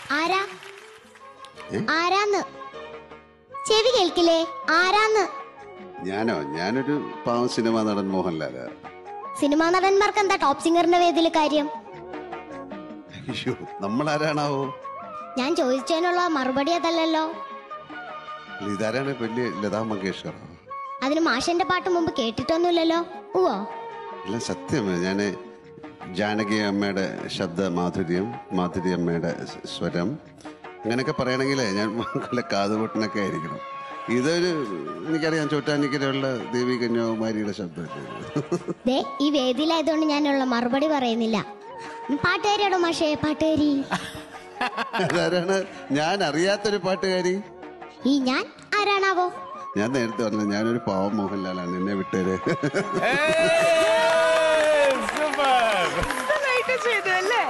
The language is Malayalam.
ആരാ ആരാന്ന് ചെവി കേൾക്കില്ലേ ആരാന്ന് ഞാനോ ഞാനൊരു പാവം സിനിമാ നടൻ മോഹൻലാല് സിനിമാ നടന്മാർക്ക് എന്താ ടോപ്പ് സിംഗറിന്റെ വേദിയില് കാര്യം അയ്യോ നമ്മളാരാണാവോ ഞാൻ ചോദിച്ചതിനുള്ള മറുപടി അതല്ലല്ലോ ഇതാരാണ് വലിയ ലതാ മങ്കേഷ്കർ അതിന് മാഷന്റെ പാട്ട് മുമ്പ് കേട്ടിട്ടൊന്നുമില്ലല്ലോ ഓ അല്ല സത്യം ഞാൻ ജാനകി അമ്മയുടെ ശബ്ദ മാധുര്യം മാധുരി അമ്മയുടെ സ് സ്വരം അങ്ങനെയൊക്കെ പറയണമെങ്കിൽ ഞാൻ വല്ല കാതുകൊട്ടനൊക്കെ ആയിരിക്കണം ഇതൊരു എനിക്കറിയാം ചോറ്റാനിക്കലുള്ള ദേവി കന്യാകുമാരിയുടെ ശബ്ദമല്ലേ ദേ ഈ വേദിയിലായതുകൊണ്ട് ഞാനുള്ള മറുപടി പറയുന്നില്ല ഉം, പാട്ടുകാരിയാണോ മാഷേ പാട്ടുകാരി അതാരാണ് ഞാൻ അറിയാത്തൊരു പാട്ടുകാരി ഈ ഞാൻ ആരാണാവോ ഞാൻ നേരത്തെ പറഞ്ഞു ഞാനൊരു പാവം മോഹൻലാലാണ് എന്നെ വിട്ടേര് സൂപ്പർ നന്നായിട്ട് ചെയ്തു അല്ലേ